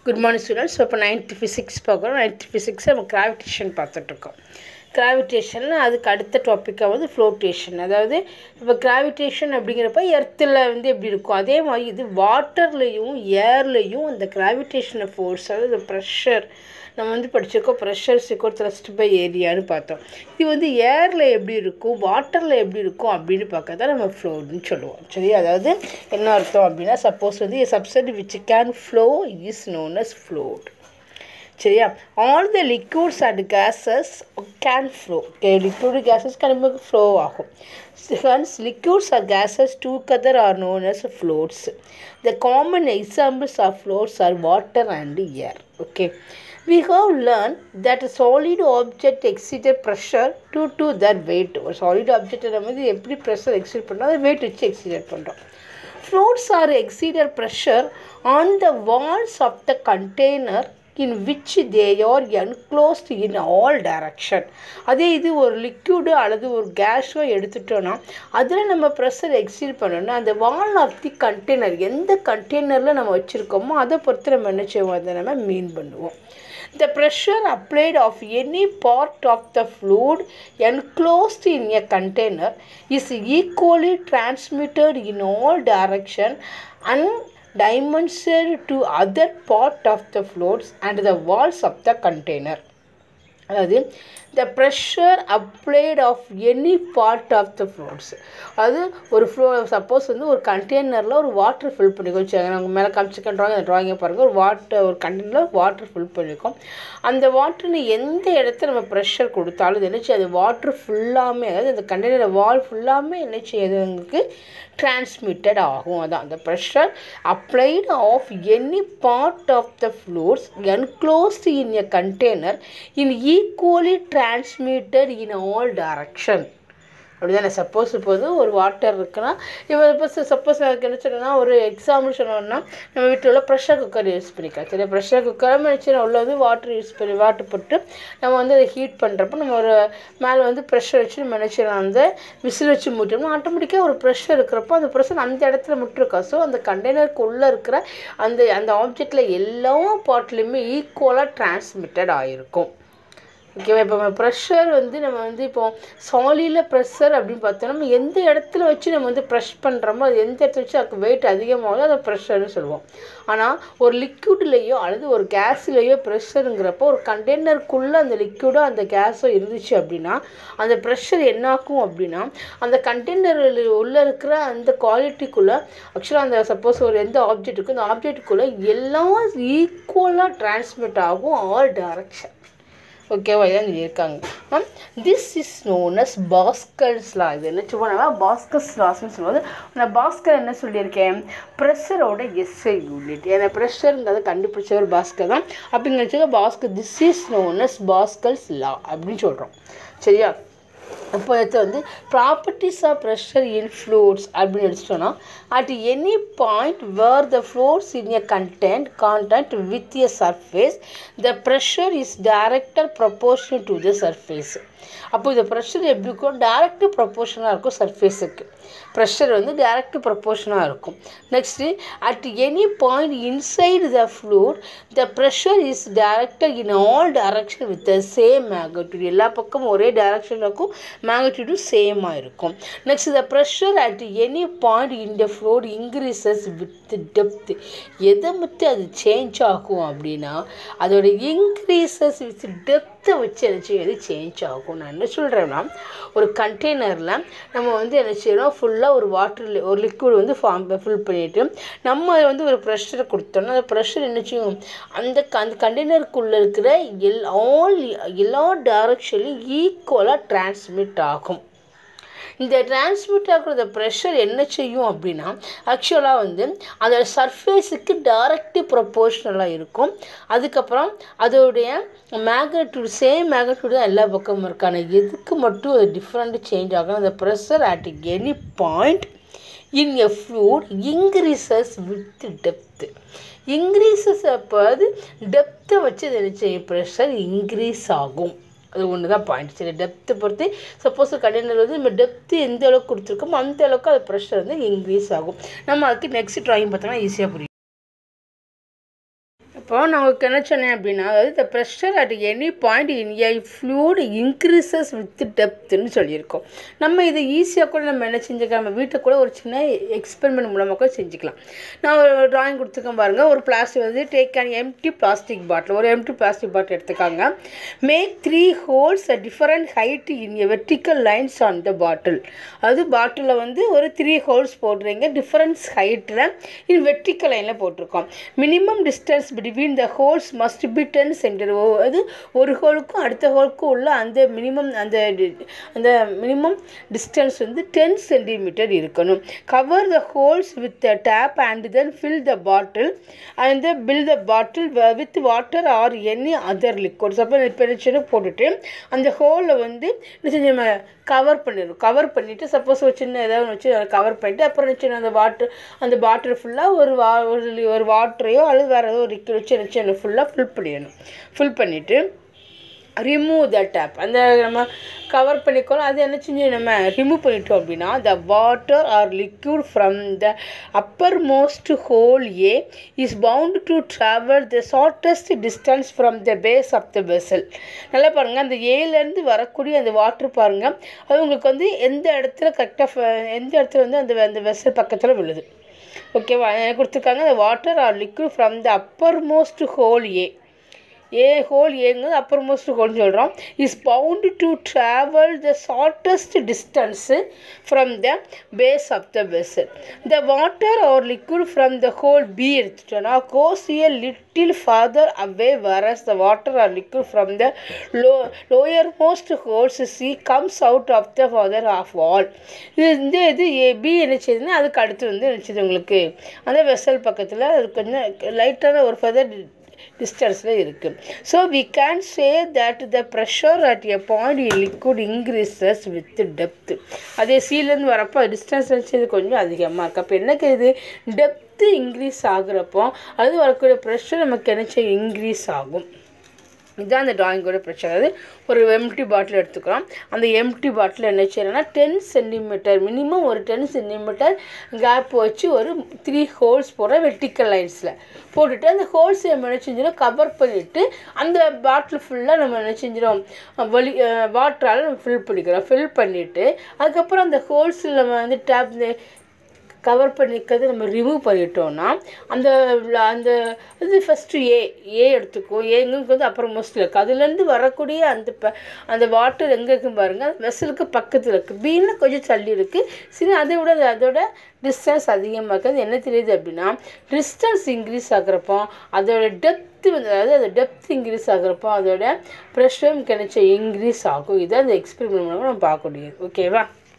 Good morning students இப்போ ninth physics பார்க்குறோம் ninth physics நம்ம கிராவிடேஷன் பார்த்துட்ருக்கோம் கிராவிடேஷனில் அதுக்கு அடுத்த டாப்பிக்காக வந்து ஃப்ளோட்டேஷன் அதாவது இப்போ கிராவிடேஷன் அப்படிங்கிறப்ப எர்த்தில் வந்து எப்படி இருக்கும் அதே மாதிரி இது வாட்டர்லேயும் ஏர்லேயும் அந்த கிராவிடேஷனை ஃபோர்ஸ் அதாவது ப்ரெஷர் நம்ம வந்து படிச்சிருக்கோம் ப்ரெஷர் சிக்கோர் த்ரஸ்ட் பை ஏரியான்னு பார்த்தோம் இது வந்து ஏரில் எப்படி இருக்கும் வாட்டரில் எப்படி இருக்கும் அப்படின்னு பார்க்க தான் நம்ம ஃப்ளோன்னு சொல்லுவோம் சரி அதாவது என்ன அர்த்தம் அப்படின்னா சப்போஸ் வந்து substance which can flow is known as fluid சரியா all the liquids and gases can flow liquid gases can flow ஆகும் hence liquids are gases together are known as floats the common examples of floats are water and air okay we have learned that a solid object exceeded pressure due to their weight ஒரு solid object நம்ம வந்து எப்படி pressure exceed பண்ணுறோம் அதை wait வச்சு exceed பண்ணுறோம் floats are exceeded pressure on the walls of the container in which they are enclosed in all direction அதே இது ஒரு லிக்யூடு அல்லது ஒரு கேஸோ எடுத்துட்டோன்னா அதில் நம்ம ப்ரெஷர் எக்ஸீட் பண்ணோன்னா அந்த வால் ஆஃப் தி கண்டெய்னர் எந்த கண்டெய்னரில் நம்ம வச்சுருக்கோமோ அதை பொறுத்து நம்ம என்ன செய்வோம் அதை நம்ம மீன் பண்ணுவோம் The pressure applied of any part of the fluid enclosed in a container is equally transmitted in all direction and dimensioned to other part of the fluids and the walls of the container. அதாவது the pressure applied of any part of the fluids அது ஒரு flow suppose வந்து ஒரு கண்டெய்னரில் ஒரு water fill பண்ணிக்கோ வச்சுக்கோங்க நாங்கள் மேலே காமிச்சிக்க ட்ராயிங் அந்த ட்ராயிங்கை பாருங்கள் ஒரு வாட்டர் ஒரு கண்டெய்னரில் வாட்டர் ஃபில் பண்ணியிருக்கோம் அந்த வாட்டர்னு எந்த இடத்துல நம்ம ப்ரெஷர் கொடுத்தாலும் இது என்ன செய்யும் அது வாட்டர் ஃபுல்லாமே அதாவது அந்த கண்டெய்னர் வால் ஃபுல்லாமே என்ன செய்யுது உங்களுக்கு transmitted ஆகும் அதான் அந்த pressure applied of any part of the fluids enclosed in a container in equally transmitted in all direction அப்படி தானே சப்போஸ் இப்போ வந்து ஒரு வாட்டர் இருக்குன்னா இப்போ இப்போ சப்போஸ் எனக்கு என்ன சொன்னோன்னா ஒரு எக்ஸாம்பிள் சொன்னோம்னா நம்ம வீட்டில் உள்ள ப்ரெஷர் குக்கர் யூஸ் பண்ணிக்கலாம் சரி ப்ரெஷர் குக்கர் நம்ம நினச்சி உள்ள வந்து வாட்டர் யூஸ் பண்ணி வாட்டர் போட்டு நம்ம வந்து அதை ஹீட் பண்ணுறப்ப நம்ம ஒரு மேலே வந்து ப்ரெஷர் வச்சு நம்ம நினச்சிடலாம் அந்த விசில் வச்சு மூட்டோம்னா ஆட்டோமேட்டிக்காக ஒரு ப்ரெஷர் இருக்கிறப்போ அந்த ப்ரெஷர் அந்த இடத்துல மட்டும் இருக்கா ஸோ அந்த கண்டெய்னருக்கு உள்ளே இருக்கிற அந்த அந்த ஆப்ஜெக்டில் எல்லா பார்ட்லேயுமே ஈக்குவலாக டிரான்ஸ்மிட்டட் ஆகிருக்கும் ஓகேவா இப்போ நம்ம ப்ரெஷர் வந்து நம்ம வந்து இப்போ சாலியில் ப்ரெஷர் அப்படின்னு பார்த்தோம்னா நம்ம எந்த இடத்துல வச்சு நம்ம வந்து ப்ரெஷ் பண்ணுறோமோ அது எந்த இடத்துல வச்சு அதுக்கு வெயிட் அதிகமாகுதோ அதை ப்ரெஷர்னு சொல்லுவோம் ஆனால் ஒரு லிக்யூட்லேயோ அல்லது ஒரு கேஸ்லேயோ ப்ரெஷருங்கிறப்போ ஒரு கண்டெய்னருக்குள்ளே அந்த லிக்யூடோ அந்த கேஸோ இருந்துச்சு அப்படின்னா அந்த ப்ரெஷர் என்னாகும் அப்படின்னா அந்த கண்டெய்னரில் உள்ளே இருக்கிற அந்த குவாலிட்டிக்குள்ளே ஆக்சுவலாக அந்த சப்போஸ் ஒரு எந்த ஆப்ஜெக்ட் இருக்குது அந்த ஆப்ஜெக்ட்டுக்குள்ளே எல்லாம் ஈக்குவலாக டிரான்ஸ்மிட் ஆகும் ஆல் டைரக்ஷன் ஓகேவா இதான் இங்கே இருக்காங்க this is known as Pascal's law இது என்ன சொல்லுவாங்க பாஸ்கர்ஸ் லாஸ்ன்னு சொல்லுவது நான் பாஸ்கர் என்ன சொல்லியிருக்கேன் ப்ரெஷரோட எஸ்ஐ யூனிட் ஏன்னா ப்ரெஷருங்கிறத கண்டுபிடிச்சவர் பாஸ்கர் தான் அப்படிங்கிற Pascal this is known as Pascal's law அப்படின்னு சொல்கிறோம் சரியா இப்போ அடுத்து வந்து properties of pressure in fluids அப்படின்னு எடுத்துட்டோன்னா at any point where the fluids in a content content with a surface the pressure is directly proportion to the surface அப்போ இந்த ப்ரெஷர் எப்படி இருக்கும் டேரக்ட் ப்ரொபோர்ஷனாக இருக்கும் சர்ஃபேஸுக்கு ப்ரெஷர் வந்து டேரக்ட் ப்ரொபோர்ஷனாக இருக்கும் next at any point inside the fluid the pressure is directed in all direction with the same magnitude எல்லா பக்கமும் ஒரே டைரக்ஷனில் இருக்கும் மேக்னிடியூடும் சேமாக இருக்கும் next the pressure at any point in the fluid increases with depth எதை மத்தி அது சேஞ்ச் ஆகும் அப்படின்னா அதோட இன்க்ரீசஸ் வித் டெப்த்தை வச்சு என்ன செய்யுது சேஞ்ச் ஆகும் நான் என்ன சொல்கிறேன்னா ஒரு கண்டெய்னரில் நம்ம வந்து என்ன செய்யணும் ஃபுல்லாக ஒரு வாட்டர் ஒரு லிக்விட் வந்து ஃபார்ம் ஃபில் பண்ணிவிட்டு நம்ம அதை வந்து ஒரு ப்ரெஷரை கொடுத்தோம்னா அந்த ப்ரெஷர் என்ன செய்யும் அந்த அந்த கண்டெய்னருக்குள்ளே இருக்கிற எல் ஆல் எல்லா டைரக்ஷன்லையும் ஈக்குவலாக டிரான்ஸ்மிட் ஆகும் இந்த டிரான்ஸ்மிட் ஆகிற ப்ரெஷர் என்ன செய்யும் அப்படின்னா ஆக்சுவலாக வந்து அந்த சர்ஃபேஸுக்கு டைரக்ட் ப்ரொப்போர்ஷ்னலாக இருக்கும் அதுக்கப்புறம் அதோடைய மேக்னட்யூட் சேம் மேக்னட்யூட் தான் எல்லா பக்கமும் இருக்கு ஆனால் எதுக்கு மட்டும் அது டிஃப்ரெண்ட் சேஞ்ச் ஆகும் அந்த pressure at any point in a fluid increases with depth increases அப்போ அது டெப்த்தை வச்சு அது என்ன செய்யும் ப்ரெஷர் இன்க்ரீஸ் ஆகும் அது ஒன்று தான் பாயிண்ட் சரி டெப்த்தை பொறுத்து சப்போஸ் கண்டெய்னர் வந்து நம்ம டெப்த்து எந்த அளவுக்கு கொடுத்துருக்கோமோ அந்த அளவுக்கு அது ப்ரெஷர் வந்து இன்க்ரீஸ் ஆகும் நம்ம அதுக்கு நெக்ஸ்ட் ட்ராயிங் பார்த்தோம்னா ஈஸியாக புரியும் இப்போ அப்போ நான் உங்களுக்கு என்ன சொன்னேன் அப்படின்னா அதாவது the pressure at any point in a fluid increases with டெப்த்துன்னு சொல்லியிருக்கோம் நம்ம இதை ஈஸியாக கூட நம்ம என்ன செஞ்சுக்கலாம் நம்ம வீட்டை கூட ஒரு சின்ன எக்ஸ்பெரிமெண்ட் மூலமாக கூட செஞ்சுக்கலாம் நான் ஒரு ட்ராயிங் கொடுத்துருக்கேன் பாருங்கள் ஒரு பிளாஸ்டிக் வந்து take an empty plastic bottle ஒரு எம்டி பிளாஸ்டிக் பாட்டில் எடுத்துக்காங்க make three holes a different height in a vertical lines on the bottle அது பாட்டிலில் வந்து ஒரு த்ரீ ஹோல்ஸ் போடுறீங்க டிஃபரன்ஸ் ஹைட்டில் இன் வெர்டிக்கல் லைனில் போட்டிருக்கோம் minimum distance between the holes must be ten center அது ஒரு ஹோலுக்கும் அடுத்த ஹோலுக்கும் உள்ள அந்த மினிமம் அந்த டி- அந்த மினிமம் டிஸ்டன்ஸ் வந்து டென் சென்டிமீட்டர் இருக்கணும் cover the holes with tape and then fill the bottle and fill the bottle with water or any other liquid suppose இப்போ என்ன போட்டுட்டு அந்த ஹோலில் வந்து என்ன செஞ்சு நம்ம கவர் பண்ணிடணும் கவர் பண்ணிவிட்டு சப்போஸ் ஒரு சின்ன ஏதாவது ஒன்று வச்சு கவர் பண்ணிட்டு அப்புறம் என்ன செய்யணும் அந்த வாட்டர் அந்த பாட்டில் ஃபுல்லாக ஒரு வா ஒரு ஒரு வாட்டரையோ அல்லது வேறு ஏதோ ஒரு லிக்விட் வச்சு என்ன செய்யணும் ஃபுல்லாக ஃபில் பண்ணிடணும் ஃபில் பண்ணிவிட்டு ரிமூவ் த டேப் அந்த நம்ம கவர் பண்ணிக்கணும் அது என்ன செஞ்சு நம்ம ரிமூவ் பண்ணிட்டோம் அப்படின்னா the water or liquid from the upper most hole A is bound to travel the shortest distance from the base of the vessel நல்லா பாருங்கள் அந்த ஏலேருந்து வரக்கூடிய அந்த வாட்டர் பாருங்கள் அது உங்களுக்கு வந்து எந்த இடத்துல கரெக்டாக எந்த இடத்துல வந்து அந்த அந்த வெசல் பக்கத்தில் விழுது ஓகேவா எனக்கு கொடுத்துருக்காங்க the water or liquid from the upper most hole A A hole ஏங்கிறது அப்பர் மோஸ்ட் ஹோல்னு சொல்கிறோம் is bound to travel the shortest distance from the base of the vessel the water or liquid from the hole B எடுத்துட்டோன்னா goes a little farther away whereas the water or liquid from the low lower most holes C comes out of the farther of wall இது இந்த இது ஏ B என்ன செய்யுதுன்னா அதுக்கு அடுத்து வந்து என்ன செய்யுது உங்களுக்கு அந்த வெசல் பக்கத்தில் அது கொஞ்சம் லைட்டான ஒரு ஃபெதர் டிஸ்டன்ஸில் இருக்குது so we can say that the pressure at a point in liquid increases with depth அதே சீலேருந்து வரப்போ டிஸ்டன்ஸ் வச்சது கொஞ்சம் அதிகமாக இருக்குது அப்போ என்ன இது டெப்த்து இன்க்ரீஸ் ஆகுறப்போ அது வரக்கூடிய ப்ரெஷர் நமக்கு என்ன செய்யும் இன்க்ரீஸ் ஆகும் இதுதான் அந்த ட்ராயிங்கோட பிரச்சனை அதாவது ஒரு எம்டி பாட்டில் எடுத்துக்கிறோம் அந்த எம்டி பாட்டில் என்ன செய்யறோம்னா டென் சென்டிமீட்டர் மினிமம் ஒரு டென் சென்டிமீட்டர் கேப் வச்சு ஒரு த்ரீ ஹோல்ஸ் போடுற வெர்டிக்கல் லைன்ஸில் போட்டுட்டு அந்த ஹோல்ஸ் நம்ம என்ன செஞ்சிடும் கவர் பண்ணிவிட்டு அந்த பாட்டில் ஃபுல்லாக நம்ம என்ன செஞ்சிடும் வலி வாட்டரால் நம்ம ஃபில் பண்ணிக்கிறோம் ஃபில் பண்ணிவிட்டு அதுக்கப்புறம் அந்த ஹோல்ஸில் நம்ம வந்து டேப் கவர் பண்ணிக்கிறது நம்ம ரிமூவ் பண்ணிட்டோம்னா அந்த அந்த இது ஃபஸ்ட்டு ஏ ஏ எடுத்துக்கோ ஏங்களுக்கு வந்து அப்புறம் மோஸ்ட்லி இருக்குது அதுலேருந்து வரக்கூடிய அந்த ப அந்த வாட்டர் எங்கே இருக்குன்னு பாருங்கள் வெசலுக்கு பக்கத்தில் இருக்குது பீனில் கொஞ்சம் தள்ளி இருக்குது சரி அதை விட அது அதோட டிஸ்டன்ஸ் அதிகமாக இருக்குது என்ன தெரியுது அப்படின்னா டிஸ்டன்ஸ் இன்க்ரீஸ் ஆகுறப்போ அதோட டெப்த்து வந்து அதாவது அந்த டெப்த் இன்க்ரீஸ் ஆகுறப்போ அதோட ப்ரெஷரும் கிடைச்ச இன்க்ரீஸ் ஆகும் இதான் அந்த எக்ஸ்பெரிமெண்ட் மூலமாக நம்ம பார்க்க முடியாது ஓகேவா